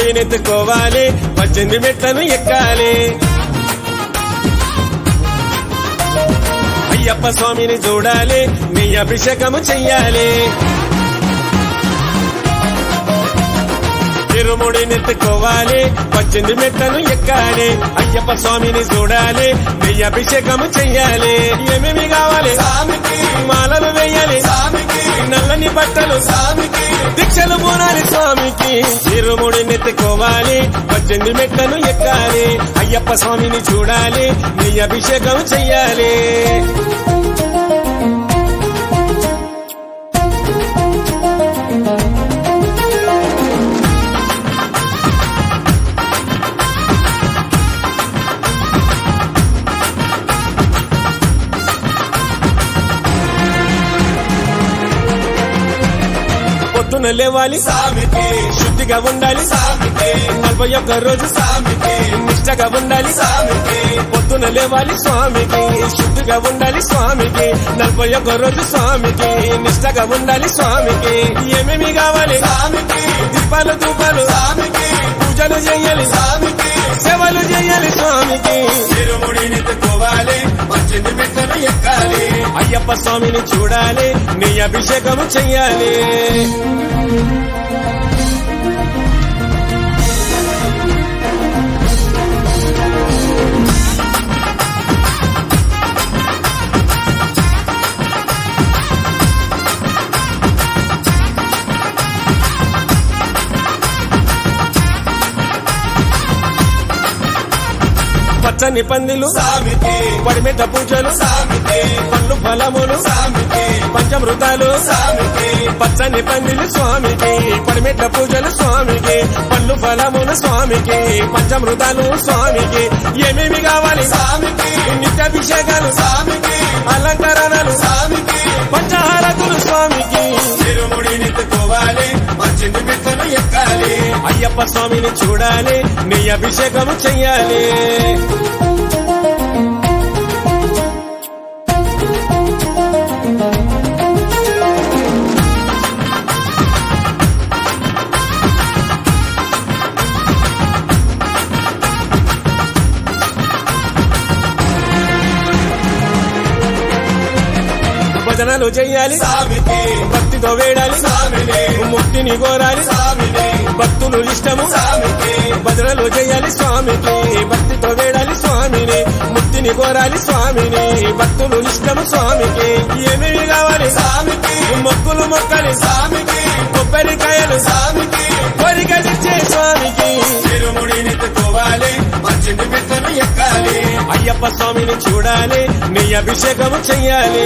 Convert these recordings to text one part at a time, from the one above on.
ఇరుముడినెత్తుకోవాలి పద్దెనిమిది మెట్లను ఎక్కాలి అయ్యప్ప స్వామిని చూడాలి నీ అభిషేకము చెయ్యాలి ఇరుముడినెత్తుకోవాలి పద్దెనిమిది మెట్లను ఎక్కాలి అయ్యప్ప స్వామిని చూడాలి నీ అభిషేకము చెయ్యాలి ఏమేమి కావాలి స్వామికి మాలలు వేయాలి స్వామికి నల్లని బట్టలు స్వామికి దీక్షలు పోనాలి స్వామికి ఇరుముడినెత్తుకోవాలి పద్దెనిమిది మెట్లను ఎక్కాలి అయ్యప్ప స్వామిని చూడాలి నీ అభిషేకం చెయ్యాలి పొద్దున లేవాలి స్వామికి శుద్ధిగా ఉండాలి స్వామికి నలభై ఒక్క రోజు స్వామికి నిష్టగా ఉండాలి స్వామికి పొద్దున లేవాలి స్వామికి శుద్ధిగా ఉండాలి స్వామికి నలభై ఒక్క రోజు స్వామికి నిష్టగా ఉండాలి స్వామికి ఏమేమి కావాలి స్వామికి దీపాలు ధూపాలు స్వామికి పూజలు చేయాలి స్వామికి సేవలు చేయాలి స్వామికి ఇరుముడినెత్తుకోవాలి పద్దెనిమిది మెట్లను ఎక్కాలి అయ్యప్ప స్వామిని చూడాలి నీ అభిషేకము చెయ్యాలి పచ్చని పందిలు స్వామికి పడిమెట్ట పూజలు స్వామికి పండ్లు ఫలములు స్వామికి పంచమృతాలు స్వామికి పచ్చని పందిలు స్వామికి పడిమెట్ల పూజలు స్వామికి పళ్ళు ఫలములు స్వామికి పంచమృతాలు స్వామికి ఏమేమి కావాలి స్వామికి నిత్యాభిషేకాలు స్వామికి అలంకరణలు స్వామికి పంచహారతులు స్వామికి ఇరుముడినెత్తుకోవాలి పద్దెనిమిది మెట్లను ఎక్కాలి అయ్యప్ప స్వామిని చూడాలి నీ అభిషేకము చెయ్యాలి భజనలు చెయ్యాలి స్వామికి భక్తితో వేడాలి స్వామిని ముక్తిని కోరాలి స్వామిని భక్తులు ఇష్టము స్వామికి భజనలు చేయాలి స్వామికి భక్తితో వేడాలి స్వామిని ముక్తిని కోరాలి స్వామిని భక్తులు ఇష్టము స్వామికి ఏమేమి కావాలి స్వామికి మొక్కులు మొక్కలి స్వామికి కొబ్బరికాయలు స్వామికి కోరికలిచ్చే స్వామికి ఇరుముడినెత్తుకోవాలి పద్దెనిమిది మెట్లను ఎక్కాలి అయ్యప్ప స్వామిని చూడాలి నీ అభిషేకము చెయ్యాలి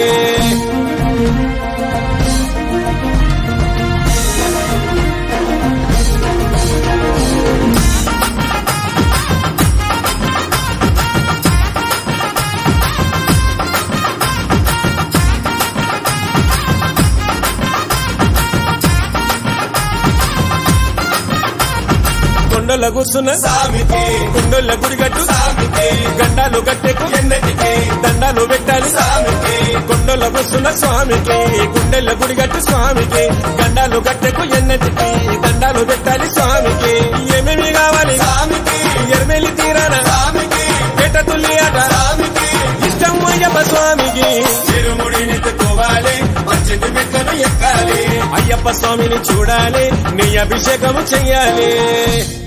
కొండల కూర్చున్న స్వామికి కొండల గుడిగట్టు స్వామికి గండాలు గట్టెకు ఎన్నటికి దండాలు పెట్టాలి స్వామికి కొండల కూర్చున్న స్వామికి గుండెల గుడిగట్టు స్వామికి గండాలు గట్టెకు ఎన్నటికి దండాలు పెట్టాలి స్వామికి ఏమేమి కావాలి స్వామికి ఎర్మెలి తీరాన స్వామికి పెట్ట తుల్లి ఆట స్వామికి ఇష్టం అయ్యప్ప స్వామికి ఇరుముడినెత్తుకోవాలి పద్దెనిమిది మెట్లను ఎక్కాలి అయ్యప్ప స్వామిని చూడాలి నీ అభిషేకము చెయ్యాలి